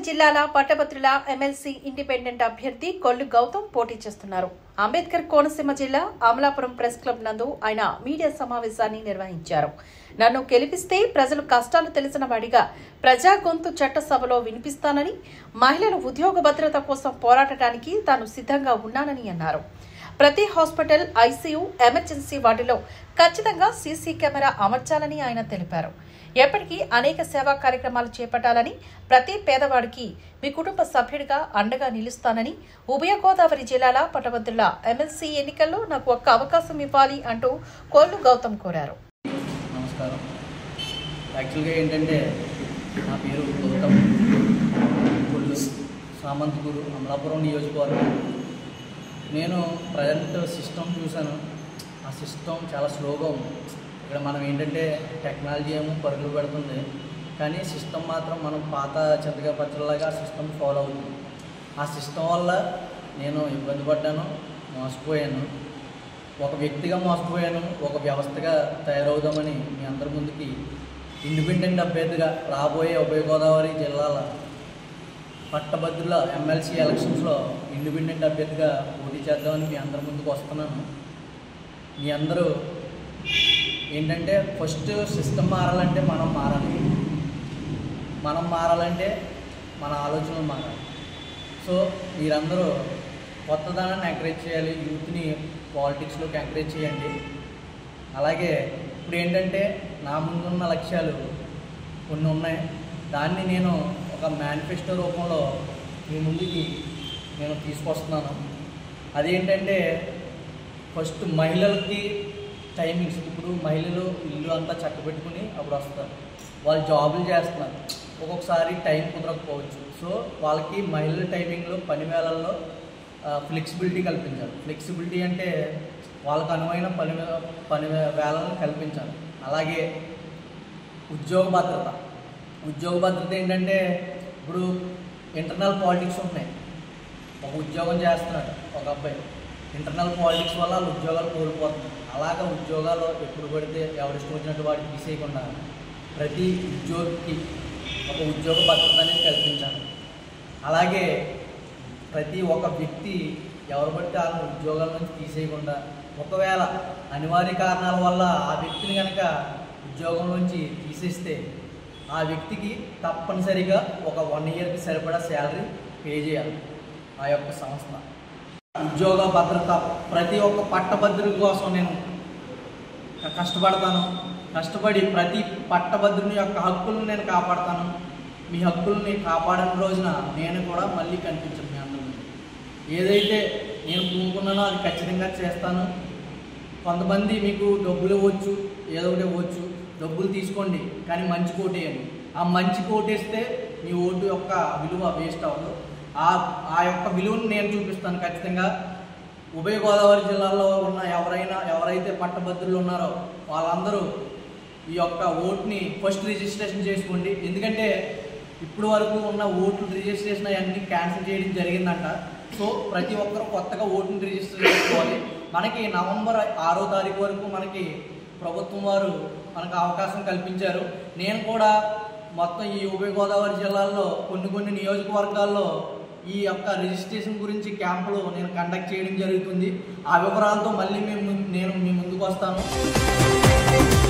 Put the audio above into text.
జిల్లాల పట్టభద్రుల MLC independent అభ్యర్థి కొల్లు గౌతమ్ పోటీ చేస్తున్నారు అంబేద్కర్ కోనసీమ జిల్లా అమలాపురం ప్రెస్ క్లబ్ నందు ఆయన మీడియా సమావేశాన్ని నిర్వహించారు నన్ను గెలిపిస్తే ప్రజలు కష్టాలు తెలిసిన వాడిగా ప్రజా గొంతు చట్టసభలో వినిపిస్తానని మహిళల ఉద్యోగ భద్రత కోసం పోరాడటానికి తాను సిద్ధంగా ఉన్నానని అన్నారు ప్రతి హాస్పిటల్ ఐసీయూ ఎమర్జెన్సీ వార్డులో ఖచ్చితంగా సీసీ కెమెరా అమర్చాలని ఆయన తెలిపారు ఎప్పటికీ అనేక సేవా కార్యక్రమాలు చేపట్టాలని ప్రతి పేదవాడికి మీ కుటుంబ సభ్యుడిగా అండగా నిలుస్తానని ఉభయ గోదావరి జిల్లాల పట్టభద్రుల ఎమ్మెల్సీ ఎన్నికల్లో నాకు ఒక్క అవకాశం ఇవ్వాలి అంటూ కోల్లు గౌతమ్ కోరారు నమస్కారం యాక్చువల్గా ఏంటంటే నా పేరు గౌతమ్ కొల్లు సామంతపూరు అమలాపురం నియోజకవర్గం నేను ప్రజెంట్ సిస్టమ్ చూశాను ఆ సిస్టమ్ చాలా స్లోగా ఉంది ఇక్కడ మనం ఏంటంటే టెక్నాలజీ ఏమో పరుగులు పెడుతుంది కానీ సిస్టమ్ మాత్రం మనం పాత చింతగా పచ్చలాగా ఆ సిస్టమ్ ఫాలో అవుతుంది ఆ సిస్టమ్ వల్ల నేను ఇబ్బంది పడ్డాను మోసపోయాను ఒక వ్యక్తిగా మోసపోయాను ఒక వ్యవస్థగా తయారవుదామని మీ అందరి ముందుకి ఇండిపెండెంట్ అభ్యర్థిగా రాబోయే ఉభయ గోదావరి జిల్లాల పట్టభద్రుల ఎమ్మెల్సీ ఎలక్షన్స్లో ఇండిపెండెంట్ అభ్యర్థిగా పోటీ చేద్దామని మీ అందరి ముందుకు వస్తున్నాను మీ అందరూ ఏంటంటే ఫస్ట్ సిస్టమ్ మారాలంటే మనం మారాలి మనం మారాలంటే మన ఆలోచనలు మారాలి సో మీరందరూ కొత్తదనాన్ని ఎంకరేజ్ చేయాలి యూత్ని పాలిటిక్స్లోకి ఎంకరేజ్ చేయండి అలాగే ఇప్పుడు ఏంటంటే నా ముందున్న లక్ష్యాలు కొన్ని ఉన్నాయి దాన్ని నేను ఒక మేనిఫెస్టో రూపంలో మీ ముందుకి నేను తీసుకొస్తున్నాను అదేంటంటే ఫస్ట్ మహిళలకి టైమింగ్స్ ఇప్పుడు మహిళలు ఇల్లు అంతా చక్కబెట్టుకుని అప్పుడు వస్తారు వాళ్ళు జాబులు చేస్తున్నారు ఒక్కొక్కసారి టైం కుదరకపోవచ్చు సో వాళ్ళకి మహిళల టైమింగ్లో పని వేళల్లో ఫ్లెక్సిబిలిటీ కల్పించాలి ఫ్లెక్సిబిలిటీ అంటే వాళ్ళకు అనువైన పని వే- పని వే- వేళలను కల్పించాలి అలాగే ఉద్యోగ భద్రత ఉద్యోగ భద్రత ఏంటంటే ఇప్పుడు ఇంటర్నల్ పాలిటిక్స్ ఉన్నాయి ఒక ఉద్యోగం చేస్తున్నాడు ఒక అబ్బాయి ఇంటర్నల్ పాలిటిక్స్ వల్ల వాళ్ళ ఉద్యోగాలు కోల్పోతున్నారు అలాగా ఉద్యోగాలు ఎప్పుడు పడితే ఎవరిష్టం వచ్చినట్టు వాడికి తీసేయకుండా ప్రతి ఉద్యోగికి ఒక ఉద్యోగ భద్రత అనేది కల్పించాలి అలాగే ప్రతి ఒక్క వ్యక్తి ఎవరు బట్టి వాళ్ళ ఉద్యోగాల నుంచి తీసేయకుండా ఒకవేళ అనివార్య కారణాల వల్ల ఆ వ్యక్తిని కనుక ఉద్యోగం నుంచి తీసేస్తే ఆ వ్యక్తికి తప్పనిసరిగా ఒక వన్ ఇయర్కి సరిపడా శాలరీ పే చేయాలి ఆ యొక్క సంస్థ ఉద్యోగ భద్రత ప్రతి ఒక్క పట్టభద్రుల కోసం నేను క- కష్టపడతాను కష్టపడి ప్రతి పట్టభద్రుని యొక్క హక్కులను నేను కాపాడతాను మీ హక్కుల్ని కాపాడని రోజున నేను కూడా మళ్ళీ కనిపించను మీ అందరి ముందు. ఏదైతే నేను పూనుకున్నానో అది ఖచ్చితంగా చేస్తాను కొంతమంది మీకు డబ్బులు ఇవ్వచ్చు ఏదో ఒకటి ఇవ్వచ్చు డబ్బులు తీసుకోండి కానీ మంచి కోటేయండి ఆ మంచి కోటేస్తే మీ ఓటు యొక్క విలువ వేస్ట్ అవ్వదు ఆ ఆ యొక్క విలువను నేను చూపిస్తాను ఖచ్చితంగా ఉభయ గోదావరి జిల్లాలో ఉన్న ఎవరైనా ఎవరైతే పట్టభద్రులు ఉన్నారో వాళ్ళందరూ ఈ యొక్క ఓట్ని ఫస్ట్ రిజిస్ట్రేషన్ చేసుకోండి ఎందుకంటే ఇప్పుడు వరకు ఉన్న ఓట్లు రిజిస్ట్రేషన్ అవన్నీ క్యాన్సిల్ చేయడం జరిగిందంట సో ప్రతి ఒక్కరు కొత్తగా ఓటుని రిజిస్టర్ చేసుకోవాలి మనకి నవంబర్ ఆరో తారీఖు వరకు మనకి ప్రభుత్వం వారు మనకు అవకాశం కల్పించారు నేను కూడా మొత్తం ఈ ఉభయ గోదావరి జిల్లాల్లో కొన్ని కొన్ని నియోజకవర్గాల్లో ఈ యొక్క రిజిస్ట్రేషన్ గురించి క్యాంపులు నేను కండక్ట్ చేయడం జరుగుతుంది ఆ వివరాలతో మళ్ళీ మేము నేను మీ ముందుకు వస్తాను